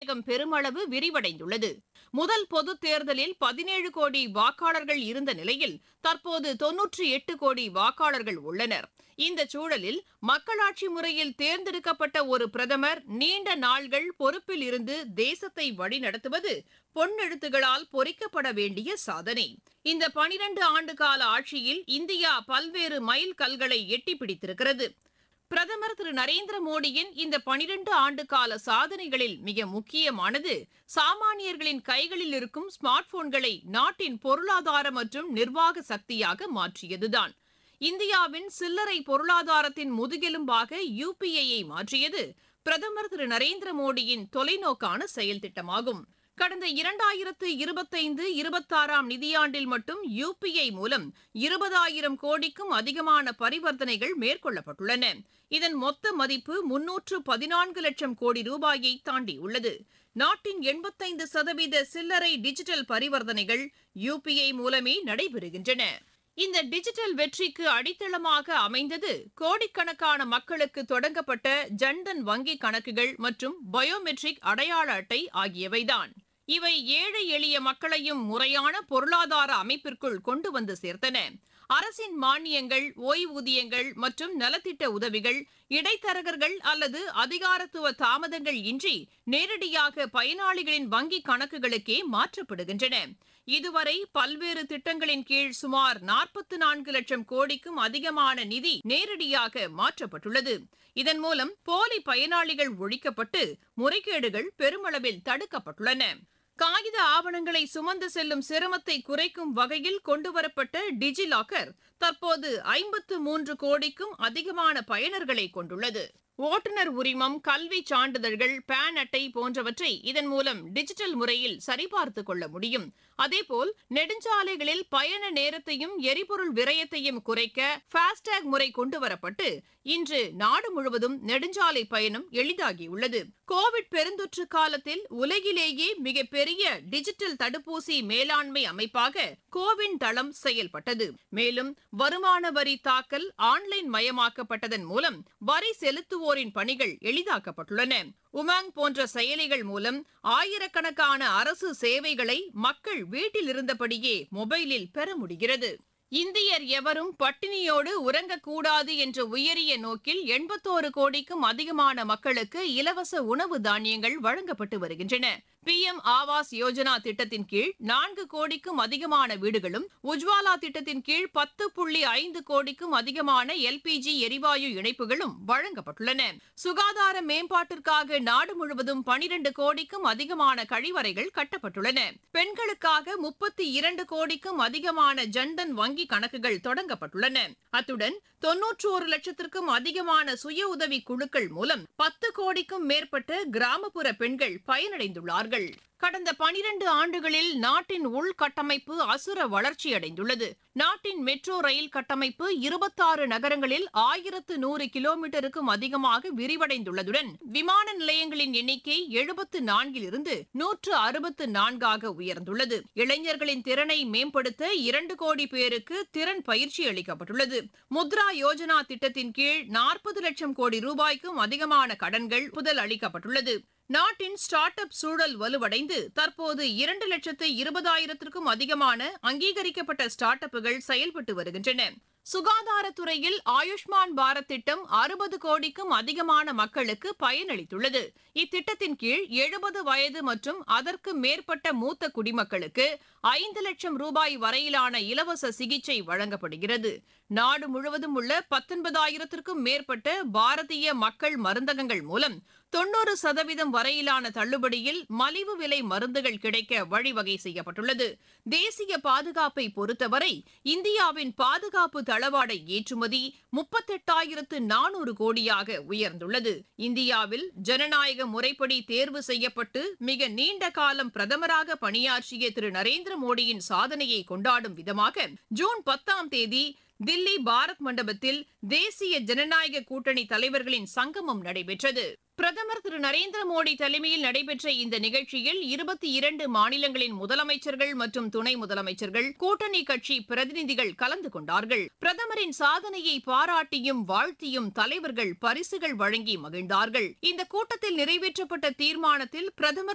ஜனநாயகம் பெருமளவு விரிவடைந்துள்ளது முதல் பொதுத் தேர்தலில் பதினேழு கோடி வாக்காளர்கள் இருந்த நிலையில் தற்போது தொன்னூற்றி எட்டு கோடி வாக்காளர்கள் உள்ளனர் இந்த சூழலில் மக்களாட்சி முறையில் தேர்ந்தெடுக்கப்பட்ட ஒரு பிரதமர் நீண்ட நாள்கள் பொறுப்பில் இருந்து தேசத்தை வழிநடத்துவது பொன்னெழுத்துகளால் பொறிக்கப்பட வேண்டிய சாதனை இந்த பனிரண்டு ஆண்டு கால ஆட்சியில் இந்தியா பல்வேறு மைல் கல்களை எட்டி பிடித்திருக்கிறது பிரதமர் திரு நரேந்திர மோடியின் இந்த பனிரண்டு ஆண்டு கால சாதனைகளில் மிக முக்கியமானது சாமானியர்களின் கைகளில் இருக்கும் ஸ்மார்ட் போன்களை நாட்டின் பொருளாதார மற்றும் நிர்வாக சக்தியாக மாற்றியதுதான் இந்தியாவின் சில்லறை பொருளாதாரத்தின் முதுகெலும்பாக யுபிஐயை மாற்றியது பிரதமர் திரு நரேந்திர மோடியின் தொலைநோக்கான செயல் திட்டமாகும் கடந்த இரண்டாயிரத்து இருபத்தைந்து இருபத்தாறாம் நிதியாண்டில் மட்டும் யுபிஐ மூலம் இருபதாயிரம் கோடிக்கும் அதிகமான பரிவர்த்தனைகள் மேற்கொள்ளப்பட்டுள்ளன இதன் மொத்த மதிப்பு முன்னூற்று பதினான்கு லட்சம் கோடி ரூபாயை தாண்டியுள்ளது நாட்டின் எண்பத்தைந்து சதவீத சில்லறை டிஜிட்டல் பரிவர்த்தனைகள் யுபிஐ மூலமே நடைபெறுகின்றன இந்த டிஜிட்டல் வெற்றிக்கு அடித்தளமாக அமைந்தது கோடிக்கணக்கான மக்களுக்கு தொடங்கப்பட்ட ஜன்தன் வங்கி கணக்குகள் மற்றும் பயோமெட்ரிக் அடையாள அட்டை ஆகியவைதான் இவை ஏழை எளிய மக்களையும் முறையான பொருளாதார அமைப்பிற்குள் கொண்டு வந்து சேர்த்தன அரசின் மானியங்கள் ஓய்வூதியங்கள் மற்றும் நலத்திட்ட உதவிகள் இடைத்தரகர்கள் அல்லது அதிகாரத்துவ தாமதங்கள் இன்றி நேரடியாக பயனாளிகளின் வங்கி கணக்குகளுக்கே மாற்றப்படுகின்றன இதுவரை பல்வேறு திட்டங்களின் கீழ் சுமார் நாற்பத்தி நான்கு லட்சம் கோடிக்கும் அதிகமான நிதி நேரடியாக மாற்றப்பட்டுள்ளது இதன் மூலம் போலி பயனாளிகள் ஒழிக்கப்பட்டு முறைகேடுகள் பெருமளவில் தடுக்கப்பட்டுள்ளன காகித ஆவணங்களை சுமந்து செல்லும் சிரமத்தை குறைக்கும் வகையில் கொண்டுவரப்பட்ட டிஜி லாக்கர் தற்போது ஐம்பத்து மூன்று கோடிக்கும் அதிகமான பயனர்களை கொண்டுள்ளது ஓட்டுநர் உரிமம் கல்வி சான்றிதழ்கள் பேன் அட்டை போன்றவற்றை இதன் மூலம் டிஜிட்டல் முறையில் சரிபார்த்து கொள்ள முடியும் அதேபோல் நெடுஞ்சாலைகளில் பயண நேரத்தையும் எரிபொருள் விரயத்தையும் குறைக்க ஃபாஸ்டேக் முறை கொண்டுவரப்பட்டு இன்று நாடு முழுவதும் நெடுஞ்சாலை பயணம் எளிதாகியுள்ளது கோவிட் பெருந்தொற்று காலத்தில் உலகிலேயே மிகப்பெரிய டிஜிட்டல் தடுப்பூசி மேலாண்மை அமைப்பாக கோவின் தளம் செயல்பட்டது மேலும் வருமான வரி தாக்கல் ஆன்லைன் மயமாக்கப்பட்டதன் மூலம் வரி செலுத்துவோரின் பணிகள் எளிதாக்கப்பட்டுள்ளன உமாங் போன்ற செயலிகள் மூலம் ஆயிரக்கணக்கான அரசு சேவைகளை மக்கள் வீட்டில் இருந்தபடியே மொபைலில் பெற முடிகிறது இந்தியர் எவரும் பட்டினியோடு உறங்கக்கூடாது என்ற உயரிய நோக்கில் எண்பத்தோரு கோடிக்கும் அதிகமான மக்களுக்கு இலவச உணவு தானியங்கள் வழங்கப்பட்டு வருகின்றன பி எம் ஆவாஸ் யோஜனா திட்டத்தின் கீழ் நான்கு கோடிக்கும் அதிகமான வீடுகளும் உஜ்வாலா திட்டத்தின் கீழ் பத்து புள்ளி ஐந்து கோடிக்கும் அதிகமான எல்பிஜி எரிவாயு இணைப்புகளும் வழங்கப்பட்டுள்ளன சுகாதார மேம்பாட்டிற்காக நாடு முழுவதும் பனிரண்டு கோடிக்கும் அதிகமான கழிவறைகள் கட்டப்பட்டுள்ளன பெண்களுக்காக முப்பத்தி இரண்டு கோடிக்கும் அதிகமான ஜன்தன் வங்கி கணக்குகள் தொடங்கப்பட்டுள்ளன அத்துடன் தொன்னூற்றோரு லட்சத்திற்கும் அதிகமான சுய உதவி குழுக்கள் மூலம் பத்து கோடிக்கும் மேற்பட்ட கிராமப்புற பெண்கள் பயனடைந்துள்ளார்கள் கடந்த பனிரண்டு ஆண்டுகளில் நாட்டின் உள்கட்டமைப்பு அசுர வளர்ச்சியடைந்துள்ளது நாட்டின் மெட்ரோ ரயில் கட்டமைப்பு இருபத்தாறு நகரங்களில் ஆயிரத்து நூறு கிலோமீட்டருக்கும் அதிகமாக விரிவடைந்துள்ளதுடன் விமான நிலையங்களின் எண்ணிக்கை எழுபத்து நான்கிலிருந்து நூற்று அறுபத்து நான்காக உயர்ந்துள்ளது இளைஞர்களின் திறனை மேம்படுத்த இரண்டு கோடி பேருக்கு திறன் பயிற்சி அளிக்கப்பட்டுள்ளது முத்ரா யோஜனா திட்டத்தின் கீழ் நாற்பது லட்சம் கோடி ரூபாய்க்கும் அதிகமான கடன்கள் புதல் அளிக்கப்பட்டுள்ளது நாட்டின் ஸ்டார்ட் அப் சூழல் வலுவடைந்து தற்போது இரண்டு லட்சத்து இருபதாயிரத்திற்கும் அதிகமான அங்கீகரிக்கப்பட்ட ஸ்டார்ட் அப்புகள் செயல்பட்டு வருகின்றன சுகாதாரத்துறையில் ஆயுஷ்மான் பாரத் திட்டம் அறுபது கோடிக்கும் அதிகமான மக்களுக்கு பயனளித்துள்ளது இத்திட்டத்தின் கீழ் எழுபது வயது மற்றும் அதற்கு மேற்பட்ட மூத்த குடிமக்களுக்கு ஐந்து லட்சம் ரூபாய் வரையிலான இலவச சிகிச்சை வழங்கப்படுகிறது நாடு முழுவதும் உள்ள பத்தொன்பதாயிரத்திற்கும் மேற்பட்ட பாரதிய மக்கள் மருந்தகங்கள் மூலம் தொண்ணூறு சதவீதம் வரையிலான தள்ளுபடியில் மலிவு விலை மருந்துகள் கிடைக்க வழிவகை செய்யப்பட்டுள்ளது தேசிய பாதுகாப்பை பொறுத்தவரை இந்தியாவின் பாதுகாப்பு தளவாட ஏற்றுமதி முப்பத்தெட்டாயிரத்து நானூறு கோடியாக உயர்ந்துள்ளது இந்தியாவில் ஜனநாயக முறைப்படி தேர்வு செய்யப்பட்டு மிக நீண்ட காலம் பிரதமராக பணியாற்றிய திரு நரேந்திர மோடியின் சாதனையை கொண்டாடும் விதமாக ஜூன் பத்தாம் தேதி தில்லி பாரத் மண்டபத்தில் தேசிய ஜனநாயக கூட்டணி தலைவர்களின் சங்கமம் நடைபெற்றது பிரதமர் திரு நரேந்திர மோடி தலைமையில் நடைபெற்ற இந்த நிகழ்ச்சியில் இருபத்தி இரண்டு மாநிலங்களின் முதலமைச்சர்கள் மற்றும் துணை முதலமைச்சர்கள் கூட்டணி கட்சி பிரதிநிதிகள் கலந்து கொண்டார்கள் பிரதமரின் சாதனையை பாராட்டியும் வாழ்த்தியும் தலைவர்கள் பரிசுகள் வழங்கி மகிழ்ந்தார்கள் இந்த கூட்டத்தில் நிறைவேற்றப்பட்ட தீர்மானத்தில் பிரதமர்